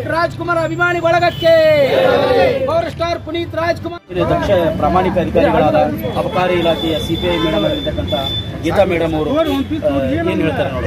doctor Rajkumar ಅಭಿಮಾನಿ ಬಳಗಕ್ಕೆ power star Puneeth Rajkumar ಇದು ದಕ್ಷ ಪ್ರಾಮಾಣಿಕ ಅಧಿಕಾರಿಗಳಾದ ಅಬಕಾರಿ ಇಲಾಖೆಯ ಸಿಪಿಐ ಮೇಡಮ್ ಆಗಿರ್ತಕ್ಕಂಥ ಗೀತಾ ಮೇಡಮ್ ಅವರು ಏನು ಹೇಳ್ತಾರೆ ನೋಡಿ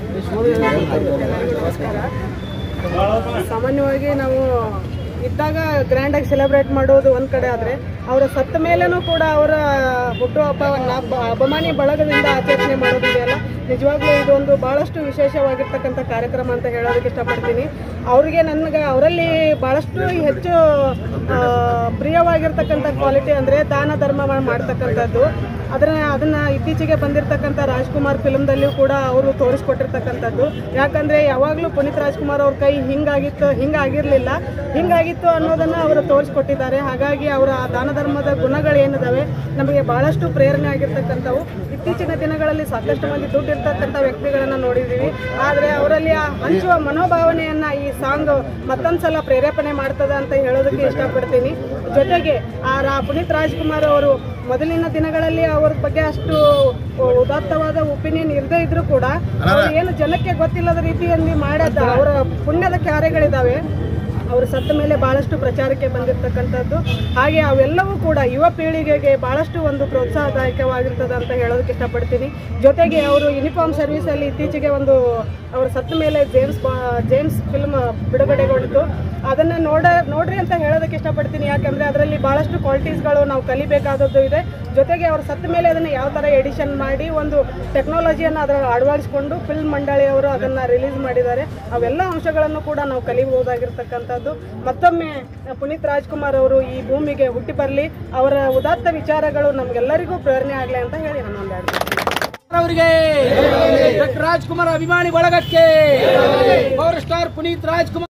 ಸಾಮಾನ್ಯವಾಗಿ ನಾವು ಇದ್ದಾಗ ಗ್ರ್ಯಾಂಡಾಗಿ ಸೆಲೆಬ್ರೇಟ್ ಮಾಡೋದು ಒಂದು ಕಡೆ ಆದರೆ ಅವರ ಸತ್ತ ಮೇಲೇನೂ ಕೂಡ ಅವರ ಹುಟ್ಟುಹಬ್ಬವನ್ನು ಬ- ಅಭಿಮಾನಿ ಬಳಗದಿಂದ ಆಚರಣೆ ಮಾಡೋದಿದೆಯಲ್ಲ ನಿಜವಾಗ್ಲೂ ಇದೊಂದು ಭಾಳಷ್ಟು ವಿಶೇಷವಾಗಿರ್ತಕ್ಕಂಥ ಕಾರ್ಯಕ್ರಮ ಅಂತ ಹೇಳೋದಕ್ಕೆ ಇಷ್ಟಪಡ್ತೀನಿ ಅವರಿಗೆ ನನಗೆ ಅವರಲ್ಲಿ ಭಾಳಷ್ಟು ಹೆಚ್ಚು ಆ, ಪ್ರಿಯವಾಗಿರ್ತಕ್ಕಂಥ ಕ್ವಾಲಿಟಿ ಅಂದರೆ ದಾನ ಧರ್ಮ ಮಾಡ್ತಕ್ಕಂಥದ್ದು ಅದನ್ನ ಅದನ್ನ ಇತ್ತೀಚೆಗೆ ಬಂದಿರತಕ್ಕಂಥ ರಾಜ್ಕುಮಾರ್ ಫಿಲ್ಮ್ದಲ್ಲಿಯೂ ಕೂಡ ಅವರು ತೋರಿಸ್ಕೊಟ್ಟಿರ್ತಕ್ಕಂಥದ್ದು ಯಾಕಂದ್ರೆ ಯಾವಾಗಲೂ ಪುನೀತ್ ರಾಜ್ಕುಮಾರ್ ಅವ್ರ ಕೈ ಹಿಂಗಾಗಿತ್ತು ಹಿಂಗಾಗಿರ್ಲಿಲ್ಲ ಹಿಂಗಾಗಿತ್ತು ಅನ್ನೋದನ್ನ ಅವರು ತೋರಿಸ್ಕೊಟ್ಟಿದ್ದಾರೆ ಹಾಗಾಗಿ ಅವರ ಆ ದಾನ ಧರ್ಮದ ಗುಣಗಳು ಏನಿದಾವೆ ನಮಗೆ ಬಹಳಷ್ಟು ಪ್ರೇರಣೆ ಆಗಿರ್ತಕ್ಕಂಥವು ಇತ್ತೀಚಿನ ದಿನಗಳಲ್ಲಿ ಸಾಕಷ್ಟು ಮಂದಿ ದುಡ್ಡು ಇರ್ತಕ್ಕಂಥ ವ್ಯಕ್ತಿಗಳನ್ನ ನೋಡಿದ್ದೀವಿ ಆದರೆ ಅವರಲ್ಲಿ ಆ ಹಂಚುವ ಮನೋಭಾವನೆಯನ್ನ ಈ ಸಾಂಗ್ ಮತ್ತೊಂದ್ಸಲ ಪ್ರೇರೇಪಣೆ ಮಾಡ್ತದ ಅಂತ ಹೇಳೋದಕ್ಕೆ ಇಷ್ಟಪಡ್ತೀನಿ ಜೊತೆಗೆ ಆ ರಾ ಪುನೀತ್ ರಾಜ್ಕುಮಾರ್ ಅವರು ಮೊದಲಿನ ದಿನಗಳಲ್ಲಿ ಅವ್ರ ಬಗ್ಗೆ ಅಷ್ಟು ಉದಾತ್ತವಾದ ಒಪಿನಿಯನ್ ಇರದೇ ಇದ್ರೂ ಕೂಡ ಅವ್ರು ಏನು ಜನಕ್ಕೆ ಗೊತ್ತಿಲ್ಲದ ರೀತಿಯಲ್ಲಿ ಮಾಡದ ಅವರ ಪುಣ್ಯದ ಕಾರ್ಯಗಳಿದಾವೆ ಅವರು ಸತ್ತ ಮೇಲೆ ಬಹಳಷ್ಟು ಪ್ರಚಾರಕ್ಕೆ ಬಂದಿರತಕ್ಕಂಥದ್ದು ಹಾಗೆ ಅವೆಲ್ಲವೂ ಕೂಡ ಯುವ ಪೀಳಿಗೆಗೆ ಬಹಳಷ್ಟು ಒಂದು ಪ್ರೋತ್ಸಾಹದಾಯಕವಾಗಿರ್ತದೆ ಅಂತ ಹೇಳೋದಕ್ಕೆ ಇಷ್ಟಪಡ್ತೀನಿ ಜೊತೆಗೆ ಅವರು ಯೂನಿಫಾರ್ಮ್ ಸರ್ವಿಸಲ್ಲಿ ಇತ್ತೀಚೆಗೆ ಒಂದು ಅವರು ಸತ್ತ ಮೇಲೆ ಜೇಮ್ಸ್ ಬಾ- ಜೇಮ್ಸ್ ಫಿಲ್ಮ್ ಬಿಡುಗಡೆಗೊಂಡಿತು ಅದನ್ನು ನೋಡ ನೋಡ್ರಿ ಅಂತ ಹೇಳೋದಕ್ಕೆ ಇಷ್ಟಪಡ್ತೀನಿ ಯಾಕಂದರೆ ಅದರಲ್ಲಿ ಭಾಳಷ್ಟು ಕ್ವಾಲಿಟೀಸ್ಗಳು ನಾವು ಕಲಿಬೇಕಾದದ್ದು ಇದೆ ಜೊತೆಗೆ ಅವ್ರು ಸತ್ತ ಮೇಲೆ ಅದನ್ನು ಯಾವ ಥರ ಎಡಿಷನ್ ಮಾಡಿ ಒಂದು ಟೆಕ್ನಾಲಜಿಯನ್ನು ಅದರ ಅಳವಡಿಸಿಕೊಂಡು ಫಿಲ್ಮ್ ಮಂಡಳಿಯವರು ಅದನ್ನು ರಿಲೀಸ್ ಮಾಡಿದ್ದಾರೆ ಅವೆಲ್ಲ ಅಂಶಗಳನ್ನು ಕೂಡ ನಾವು ಕಲಿಬಹುದಾಗಿರ್ತಕ್ಕಂಥದ್ದು ಮತ್ತೊಮ್ಮೆ ಪುನೀತ್ ರಾಜ್ಕುಮಾರ್ ಅವರು ಈ ಭೂಮಿಗೆ ಹುಟ್ಟಿ ಬರಲಿ ಅವರ ಉದಾತ್ತ ವಿಚಾರಗಳು ನಮಗೆಲ್ಲರಿಗೂ ಪ್ರೇರಣೆ ಆಗಲಿ ಅಂತ ಹೇಳಿ ನಾನು ಒಂದೆರಡು ಅವರಿಗೆ ಡಾಕ್ಟರ್ ರಾಜ್ಕುಮಾರ್ ಅಭಿಮಾನಿ ಬಳಗಕ್ಕೆ ಪವರ್ ಸ್ಟಾರ್ ಪುನೀತ್ ರಾಜ್ಕುಮಾರ್